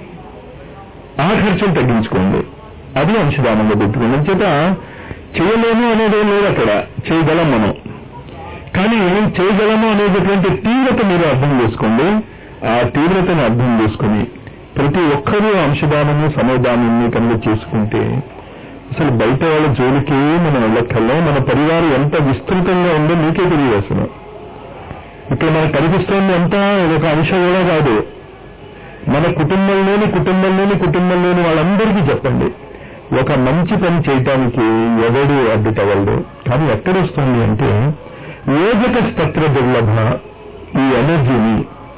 ఆ ఖర్చులు తగ్గించుకోండి అది అంశదానంగా పెట్టుకోండి చేత చేయలేము అనేది లేదు అక్కడ చేయగలం మనం కానీ చేయగలము అనేటటువంటి తీవ్రత మీరు అర్థం చేసుకోండి ఆ తీవ్రతను అర్థం చేసుకుని ప్రతి ఒక్కరూ అంశదానము సమయదానాన్ని కనుక చేసుకుంటే అసలు బయట వాళ్ళ జోలికి మనం వెళ్ళక్కర్లే మన పరివారం ఎంత విస్తృతంగా ఉందో మీకే తెలియదు అసలు ఇక్కడ మనకు కనిపిస్తోంది అంతా ఒక అంశం కూడా కాదు మన కుటుంబంలోని కుటుంబంలోని కుటుంబంలోని వాళ్ళందరికీ చెప్పండి ఒక మంచి పని చేయటానికి ఎవడు అడ్డుటగలడు కానీ ఎక్కడొస్తుంది అంటే యోజక స్తత్ర దుర్లభ ఈ ఎనర్జీని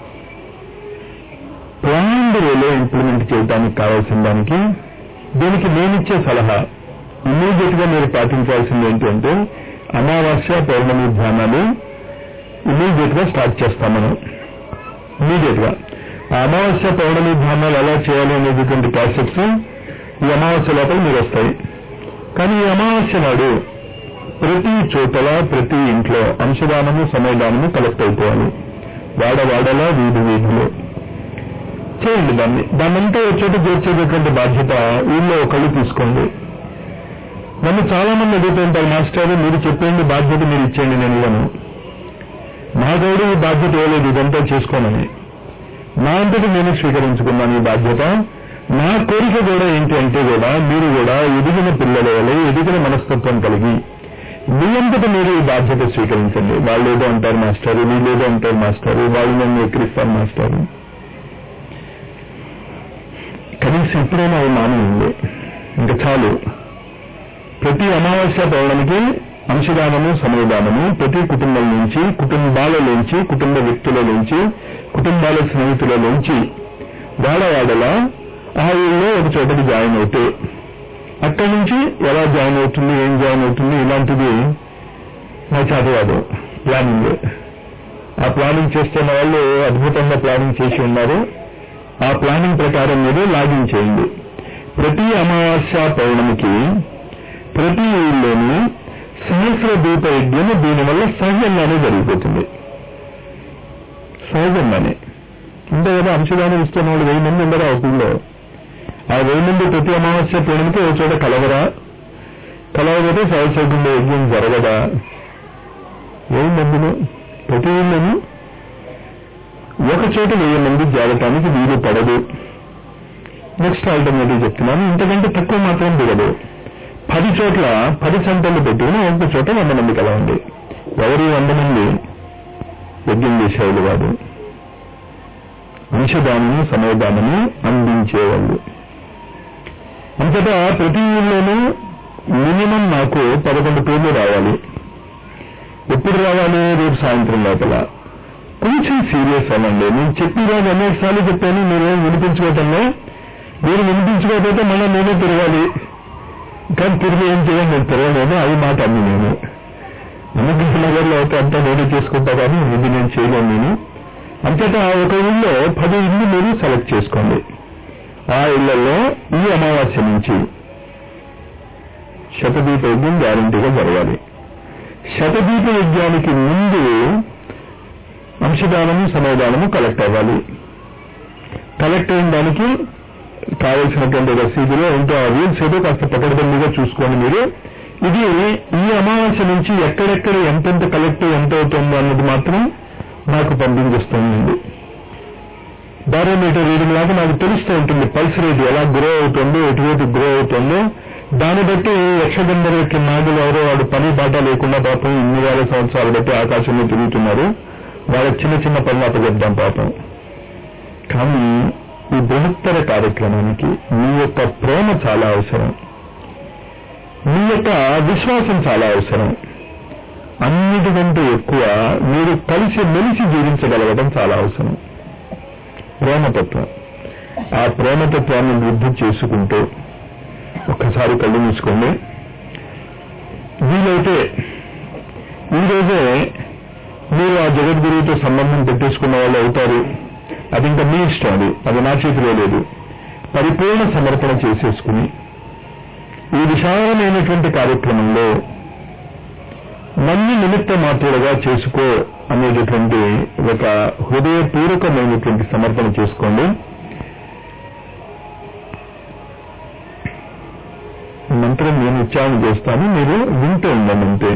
ప్లాన్డ్ వేలో ఇంప్లిమెంట్ చేయడానికి కావాల్సిన దానికి దీనికి నేనిచ్చే సలహా ఇమీడియట్ గా మీరు పాటించాల్సింది ఏంటంటే అమావాస్య పౌర్ణమి ధ్యానాలు ఇమీడియట్ గా స్టార్ట్ చేస్తాం మనం ఇమీడియట్ గా ఆ అమావాస్య పౌర్ణమి ధ్యానాలు ఎలా చేయాలి అనేటువంటి క్యాసెట్స్ ఈ అమావాస్య లోపల మీరు వస్తాయి కానీ ఈ అమావాస్య నాడు ప్రతి చోటల ప్రతి ఇంట్లో అంశదానము సమయదానము కలెక్ట్ అయిపోవాలి వాడవాడలా వీధి వీధిలో చేయండి దాన్ని దాన్నంతా ఒక చోట చేర్చేటటువంటి బాధ్యత ఊళ్ళో ఒకళ్ళు తీసుకోండి నన్ను చాలా మంది అడుగుతూ ఉంటారు మాస్టర్ మీరు చెప్పండి బాధ్యత మీరు ఇచ్చేయండి నేను ఇవ్వను నా గౌడు ఈ బాధ్యత ఇవ్వలేదు ఇదంతా చేసుకోమని నా అంతటి నేను స్వీకరించుకున్నాను ఈ బాధ్యత నా కోరిక కూడా ఏంటి అంటే కూడా మీరు కూడా ఎదిగిన పిల్లల వల్ల ఎదిగిన మనస్తత్వం కలిగి మీ అంతట మీరు ఈ బాధ్యత స్వీకరించండి వాళ్ళు ఏదో అంటారు మాస్టర్ వీళ్ళు ఏదో అంటారు మాస్టర్ వాళ్ళు నన్ను ఎక్కిరిస్తారు మాస్టర్ కనీసం ఎప్పుడైనా అవి మానేయండి ఇంకా చాలు ప్రతి అమావాస్య పౌర్ణమికి అంశదానము సమయదానము ప్రతి కుటుంబం నుంచి కుటుంబాల నుంచి కుటుంబ వ్యక్తుల నుంచి కుటుంబాల స్నేహితుల నుంచి వాడవాడల ఆ ఊళ్ళో ఒక చోటకి జాయిన్ అవుతే అక్కడి నుంచి ఎలా జాయిన్ అవుతుంది ఏం జాయిన్ అవుతుంది ఇలాంటిది నా చదవదు ప్లానింగ్ ఆ ప్లానింగ్ చేస్తున్న వాళ్ళు అద్భుతంగా ప్లానింగ్ చేసి ఉన్నారు ఆ ప్లానింగ్ ప్రకారం మీరు లాగిన్ చేయండి ప్రతి అమావాస్య పౌర్ణమికి ప్రతి ఊళ్ళోనూ సహస్ర దీప యజ్ఞము దీనివల్ల సహజంగానే జరిగిపోతుంది సహజంగానే అంతే కదా అంశదానం ఇస్తున్న వాళ్ళు వెయ్యి మంది ఉండరు ఆ ఊళ్ళో ఆ వెయ్యి మంది ప్రతి అమావాస్య పౌర్ణమికి ఒక చోట కలవరా కలవకపోతే సహస్రగుండ యజ్ఞం జరగదా వెయ్యి మందిలో ప్రతి ఊళ్ళోనూ ఒక చోట వెయ్యి మంది చేరటానికి వీలు పడదు నెక్స్ట్ ఆల్టర్నేటివ్ చెప్తున్నాను ఇంతకంటే తక్కువ మాత్రం దిగదు పది చోట్ల పది సెంటర్లు పెట్టుకుని ఒక చోట వంద మంది కలవండి ఎవరి వంద మంది యజ్ఞం చేసేవాళ్ళు కాదు అంశదానము సమయదానము అందించేవాళ్ళు అంతటా ప్రతి ఊళ్ళోనూ మినిమం నాకు పదకొండు పేర్లు రావాలి ఎప్పుడు రావాలి రేపు సాయంత్రం లోపల కొంచెం సీరియస్ అవ్వండి నేను చెప్పిన అనేక సార్లు చెప్పాను మీరేం వినిపించుకోవటంలో మీరు వినిపించుకోకపోతే మళ్ళీ నేనే తిరగాలి కానీ తిరిగి ఏం చేయాలి నేను తిరగలేను అది మాట అన్ని నేను అనుగ్రహ నగర్లో అయితే అంతా నేనే చేసుకుంటా కానీ ఇది నేను చేయలేను నేను అంతటా ఒక ఊళ్ళో పది ఇల్లు మీరు సెలెక్ట్ చేసుకోండి ఆ ఇళ్లలో ఈ అమావాస్య నుంచి శతదీప యజ్ఞం గ్యారంటీగా జరగాలి శతదీప యజ్ఞానికి ముందు అంశదానము సమయదానము కలెక్ట్ అవ్వాలి కలెక్ట్ అయిన దానికి కావలసినటువంటి రసీదులు ఏంటో ఆ రూల్స్ ఏదో కాస్త పకడ్బందీగా చూసుకోండి మీరు ఇది ఈ అమావాస్య నుంచి ఎక్కడెక్కడ ఎంతెంత కలెక్ట్ ఎంత అవుతుందో అన్నది మాత్రం నాకు పంపించేస్తుంది బారోమీటర్ రీడింగ్ లాగా నాకు తెలుస్తూ ఉంటుంది పల్స్ రేట్ ఎలా గ్రో అవుతుందో ఎటువైపు గ్రో అవుతుందో దాన్ని బట్టి యక్షగంధర్వకి నాగులు ఎవరో వాడు పని బాట లేకుండా పాపం ఇన్ని వేల సంవత్సరాలు బట్టి ఆకాశంలో తిరుగుతున్నారు వాళ్ళ చిన్న చిన్న పనులు అప్పచెప్దాం పాపం కానీ ఈ బృహత్తర కార్యక్రమానికి మీ యొక్క ప్రేమ చాలా అవసరం మీ యొక్క విశ్వాసం చాలా అవసరం అన్నిటికంటే ఎక్కువ మీరు కలిసి మెలిసి జీవించగలగడం చాలా అవసరం ప్రేమతత్వం ఆ ప్రేమతత్వాన్ని వృద్ధి చేసుకుంటూ ఒక్కసారి కళ్ళు మూసుకోండి వీలైతే ఈరోజే మీరు ఆ జగద్గురువుతో సంబంధం పెట్టేసుకున్న వాళ్ళు అవుతారు అది ఇంకా మీ ఇష్టం అది అది నా చేతిలో లేదు పరిపూర్ణ సమర్పణ చేసేసుకుని ఈ విశాలమైనటువంటి కార్యక్రమంలో నన్ను నిమిత్త మాత్రులుగా చేసుకో అనేటటువంటి ఒక హృదయపూర్వకమైనటువంటి సమర్పణ చేసుకోండి మంత్రం నేను ఉచ్చారణ చేస్తాను మీరు వింటూ ఉండండి అంతే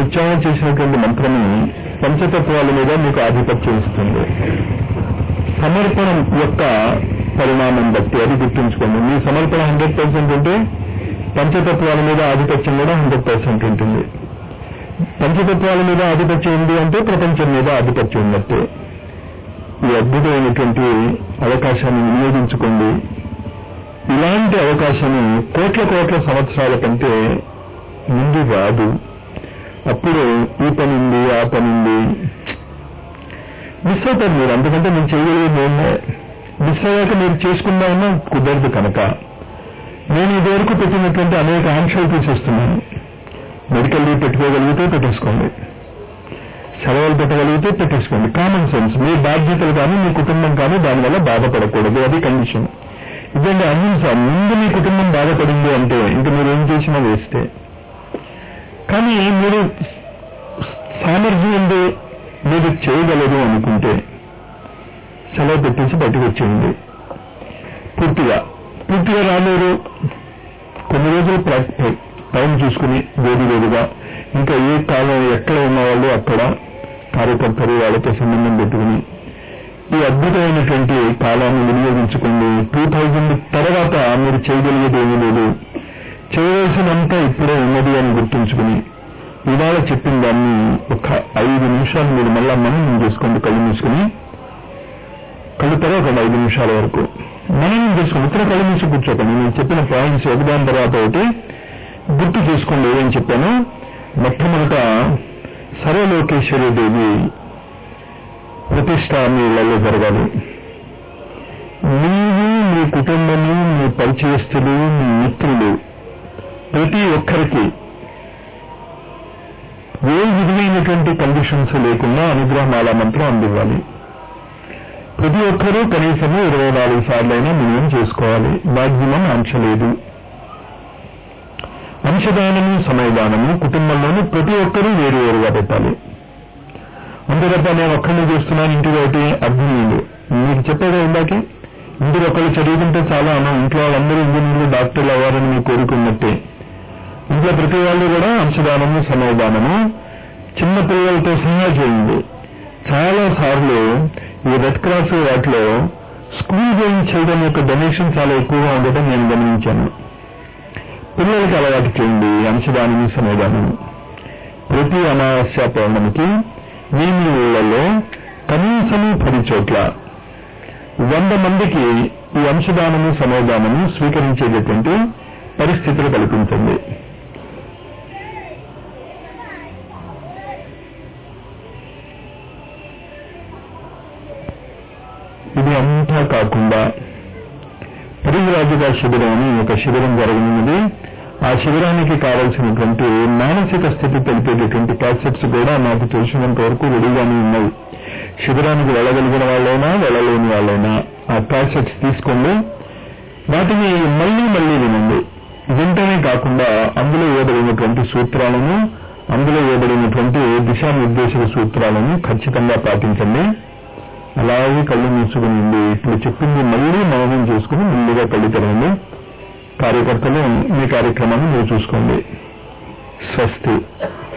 ఉచ్చారణ చేసినటువంటి మంత్రము పంచతత్వాల మీద మీకు ఆధిపత్యం ఇస్తుంది సమర్పణం యొక్క పరిణామం బట్టి అది గుర్తుంచుకోండి మీ సమర్పణ హండ్రెడ్ పర్సెంట్ ఉంటే పంచతత్వాల మీద ఆధిపత్యం కూడా హండ్రెడ్ పర్సెంట్ ఉంటుంది పంచతత్వాల మీద ఆధిపత్యం ఉంది అంటే ప్రపంచం మీద ఆధిపత్యం ఉన్నట్టే ఈ అద్భుతమైనటువంటి అవకాశాన్ని వినియోగించుకోండి ఇలాంటి అవకాశము కోట్ల కోట్ల సంవత్సరాల కంటే ముందు రాదు అప్పుడు ఈ పని ఉంది ఆ పని ఉంది మిస్ అవుతారు మీరు అంతకంటే నేను చేయగలిగేది ఏమే మిస్ అయ్యాక మీరు చేసుకుందామన్నా కుదరదు కనుక నేను ఇదివరకు పెట్టినటువంటి అనేక ఆంక్షలు తీసేస్తున్నాను మెడికల్ లీవ్ పెట్టుకోగలిగితే పెట్టేసుకోండి సెలవులు పెట్టగలిగితే పెట్టేసుకోండి కామన్ సెన్స్ మీ బాధ్యతలు కానీ మీ కుటుంబం కానీ దానివల్ల బాధపడకూడదు అది కండిషన్ ఇదండి అహింస ముందు మీ కుటుంబం బాధపడింది అంటే ఇంక మీరు ఏం చేసినా వేస్తే కానీ మీరు సామర్థ్యం ఉంది మీరు చేయగలరు అనుకుంటే సెలవు పెట్టేసి బయటకు వచ్చేయండి పూర్తిగా పూర్తిగా రాలేరు కొన్ని రోజులు ప్రాక్టి- టైం చూసుకుని వేడి వేడిగా ఇంకా ఏ కాలం ఎక్కడ ఉన్నవాళ్ళు అక్కడ కార్యకర్తలు వాళ్ళతో సంబంధం పెట్టుకుని ఈ అద్భుతమైనటువంటి కాలాన్ని వినియోగించుకోండి టూ థౌజండ్ తర్వాత మీరు చేయగలిగేది ఏమీ లేదు చేయవలసినంత ఇప్పుడే ఉన్నది అని గుర్తుంచుకుని ఇవాళ చెప్పిన దాన్ని ఒక ఐదు నిమిషాలు మీరు మళ్ళా మననం చేసుకోండి కళ్ళు మూసుకుని కళ్ళు తెరవకండి ఐదు నిమిషాల వరకు మననం చేసుకోండి ఇతర కళ్ళు మూసి కూర్చోకండి నేను చెప్పిన పాయింట్స్ ఒకదాని తర్వాత ఒకటి గుర్తు చేసుకోండి ఏం చెప్పాను మొట్టమొదట సర్వలోకేశ్వరి దేవి ప్రతిష్ట మీ ఇళ్లలో జరగాలి నీవు మీ కుటుంబము మీ పరిచయస్తులు మీ మిత్రులు ప్రతి ఒక్కరికి ఏ విధమైనటువంటి కండిషన్స్ లేకుండా అనుగ్రహమాల మంత్రం అందివ్వాలి ప్రతి ఒక్కరూ కనీసము ఇరవై నాలుగు సార్లైనా మినిమం చేసుకోవాలి మాక్సిమం అంశ లేదు అంశదానము సమయదానము కుటుంబంలోని ప్రతి ఒక్కరూ వేరు వేరుగా పెట్టాలి అంతే తప్ప నేను ఒక్కడిని చేస్తున్నాను ఇంటికి ఒకటి అర్థం లేదు మీకు చెప్పేదా ఇందాకే ఇంటికి ఒకళ్ళు చదువుకుంటే చాలా అనం ఇంట్లో వాళ్ళందరూ ఇంజనీర్లు డాక్టర్లు అవ్వాలని మీకు కోరుకున్నట్టే ఇంట్లో ప్రతి వాళ్ళు కూడా అంశదానము సమయదానము చిన్న పిల్లలతో సహా చేయండి చాలా సార్లు ఈ రెడ్ క్రాస్ వాటిలో స్కూల్ గోయింగ్ చేయడం యొక్క డొనేషన్ చాలా ఎక్కువగా ఉండటం నేను గమనించాను పిల్లలకి అలవాటు చేయండి అంశదానము సమయదానము ప్రతి అమావాస్య పౌర్ణమికి మీ మీ ఊళ్ళలో కనీసము పది చోట్ల వంద మందికి ఈ అంశదానము సమయదానము స్వీకరించేటటువంటి పరిస్థితులు కల్పించండి ఇది అంతా కాకుండా పరివిరాజుగా శిబిరం అని ఒక శిబిరం జరగనున్నది ఆ శిబిరానికి కావలసినటువంటి మానసిక స్థితి తెలిపేటటువంటి క్యాసెట్స్ కూడా నాకు తెలిసినంత వరకు రెడీగానే ఉన్నాయి శిబిరానికి వెళ్ళగలిగిన వాళ్ళైనా వెళ్ళలేని వాళ్ళైనా ఆ క్యాసెట్స్ తీసుకోండి వాటిని మళ్ళీ మళ్ళీ వినండి వింటనే కాకుండా అందులో ఇవ్వబడినటువంటి సూత్రాలను అందులో ఇవ్వబడినటువంటి దిశానిర్దేశక సూత్రాలను ఖచ్చితంగా పాటించండి అలాగే కళ్ళు మూసుకుని ఉంది ఇప్పుడు చెప్పింది మళ్ళీ మౌనం చేసుకుని ముందుగా కళ్ళు తెరవండి కార్యకర్తలు మీ కార్యక్రమాన్ని మీరు చూసుకోండి స్వస్తి